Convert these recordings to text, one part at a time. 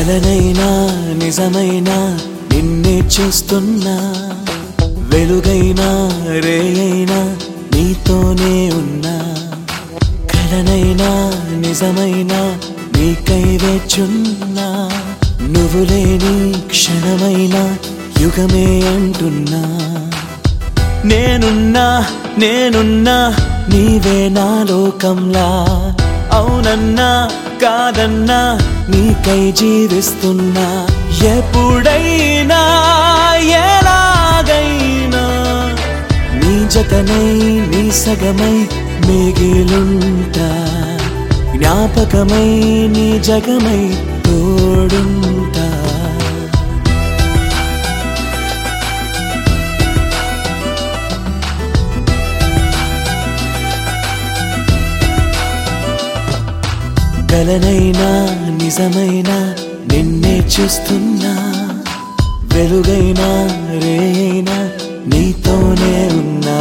కలనైనా నిజమైనా నిన్నే చూస్తున్నా వెలుగైనా రేయైనా నీతోనే ఉన్నా కలనైనా నిజమైనా నీకై వేచున్నా నువ్వు లేని క్షణమైనా యుగమే అంటున్నా నేనున్నా నేనున్నా నీవే నా లోకంలా అవునన్నా కాదన్నా నీకై జీవిస్తున్నా ఎప్పుడైనా ఎలాగైనా నీ జతనై నీ సగమై మిగిలుంటా జ్ఞాపకమై నీ జగమై తోడుంటా కలనైనా నిజమైనా నిన్నే చూస్తున్నా వెలుగైనా రేయైనా నీతోనే ఉన్నా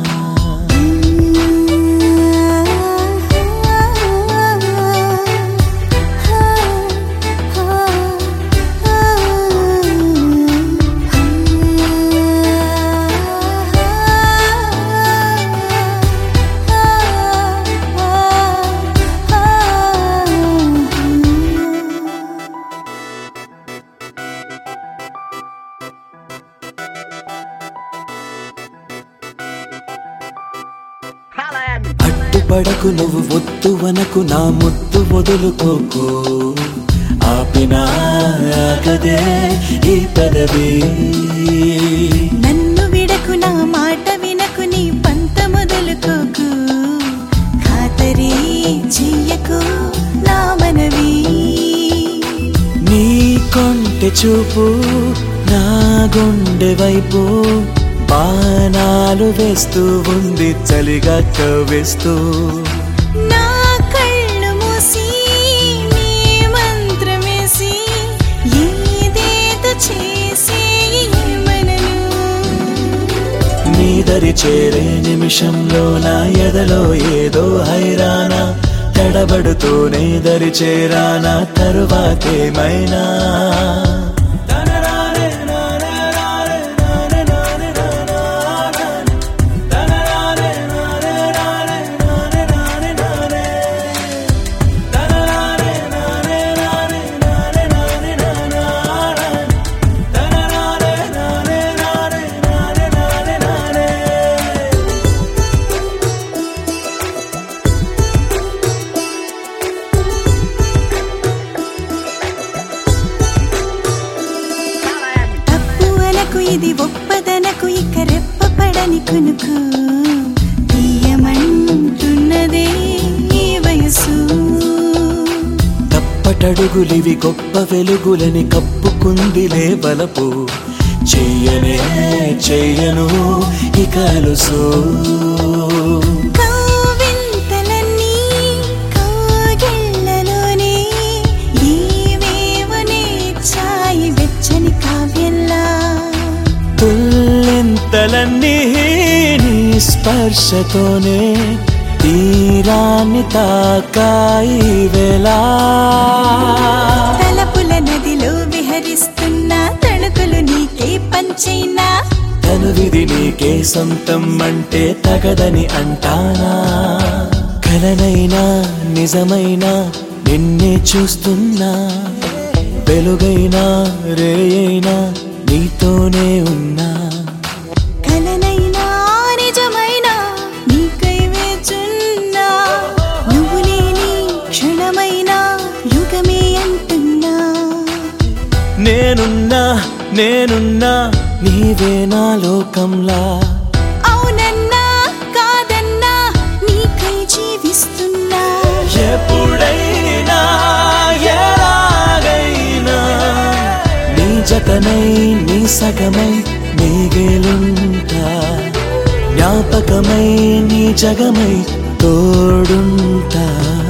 అడ్డుపడకు నువ్వు వద్దు వనకు నా ముద్దు వదులుకోకు ఆపినా ఆగదే ఈ పెదవి నన్ను విడకు నా మాట వినకు నీ పంత మొదలుకోకు ఖాతరీ చెయ్యకు నా మనవి నీ కొంటె చూపు నా గుండె వైపు బాణాలు వేస్తూ ఉంది చలిగా కవ్వేస్తూ నా కళ్ళు మూసి నీ మంత్రమేసి ఏదేదో చేసి మనను నీ దరి చేరే నిమిషంలో నా ఎదలో ఏదో హైరానా తడబడుతూనే దరి చేరానా తరువాతేమైనా తప్పు అనకు ఇది ఒప్పదనకు ఇక రెప్పపడని కునుకు తీయమంటున్నదే ఈ వయసు తప్పటడుగులివి గొప్ప వెలుగులని కప్పుకుందిలే బలపు చెయ్యనే చెయ్యను ఇక అలుసు కవ్వింతలన్నీ కౌగిళ్ళలోనే ఏవేవో ఛాయి వెచ్చని కావ్యంలా తుల్లెంతలన్నీ నీ స్పర్శతోనే తీరాన్ని తాకాయి వేళ తలపుల నదిలో విహరిస్తున్న తణుకులు నీకే పంచైనా తనువిది నీకే సొంతం అంటే తగదని అంటానా కలనైనా నిజమైనా నిన్నే చూస్తున్నా వెలుగైనా రేయైనా నీతోనే ఉన్నా కలనైనా నిజమైనా నీకై వేచున్నా నువ్వు లేని క్షణమైనా యుగమే అంటున్నా నేనున్నా నేనున్నా నీవే నా లోకంలా అవునన్నా కాదన్నా నీకై జీవిస్తున్నా ఎప్పుడైనా ఎలాగైనా నీ జతనై నీ సగమై మిగిలుంటా జ్ఞాపకమై నీ జగమై తోడుంటా